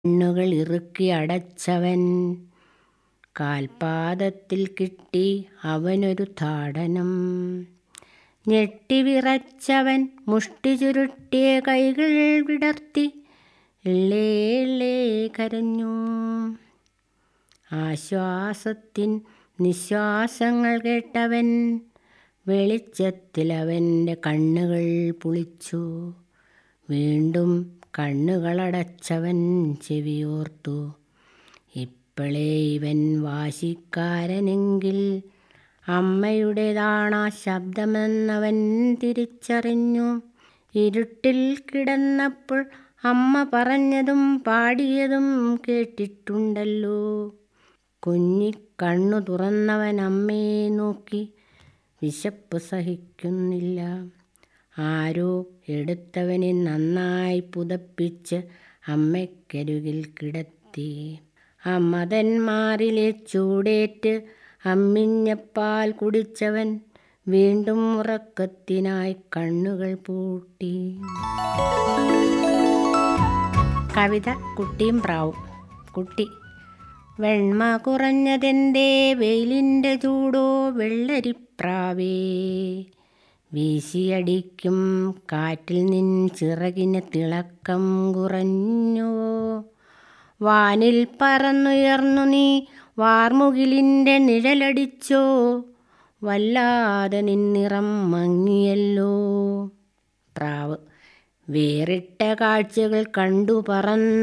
കണ്ണുകൾ ഇറുക്കി അടച്ചവൻ കാൽപാദത്തിൽ കിട്ടി അവനൊരു താടനം ഞെട്ടിവിറച്ചവൻ മുഷ്ടി ചുരുട്ടിയ കൈകൾ വിടർത്തി എള്ളേ എള്ളേ കരഞ്ഞു ആശ്വാസത്തിൻ നിശ്വാസങ്ങൾ കേട്ടവൻ വെളിച്ചത്തിൽ അവൻ്റെ കണ്ണുകൾ പുളിച്ചു വീണ്ടും കണ്ണുകളടച്ചവൻ ചെവിയോർത്തു ഇപ്പോളേ ഇവൻ വാശിക്കാരനെങ്കിൽ അമ്മയുടേതാണാ ശബ്ദമെന്നവൻ തിരിച്ചറിഞ്ഞു ഇരുട്ടിൽ കിടന്നപ്പോൾ അമ്മ പറഞ്ഞതും പാടിയതും കേട്ടിട്ടുണ്ടല്ലോ കുഞ്ഞിക്കണ്ണു തുറന്നവൻ അമ്മയെ നോക്കി വിശപ്പ് സഹിക്കുന്നില്ല ആരോ എടുത്തവനെ നന്നായി പുതപ്പിച്ച് അമ്മയ്ക്കരികിൽ കിടത്തി അമ്മതന്മാരിലെ ചൂടേറ്റ് അമ്മിഞ്ഞപ്പാൽ കുടിച്ചവൻ വീണ്ടും ഉറക്കത്തിനായി കണ്ണുകൾ പൂട്ടി കവിത കുട്ടിയും പ്രാവും കുട്ടി വെണ്മ കുറഞ്ഞതെന്തേ വെയിലിൻ്റെ ചൂടോ വെള്ളരിപ്രാവേ വീശിയടിക്കും കാറ്റിൽ നിൻ ചിറകിന് തിളക്കം കുറഞ്ഞുവോ വാനിൽ പറന്നുയർന്നു നീ വാർമുകിലിൻ്റെ നിഴലടിച്ചോ വല്ലാതെ നിന്നിറം മങ്ങിയല്ലോ പ്രാവ് വേറിട്ട കാഴ്ചകൾ കണ്ടു പറന്ന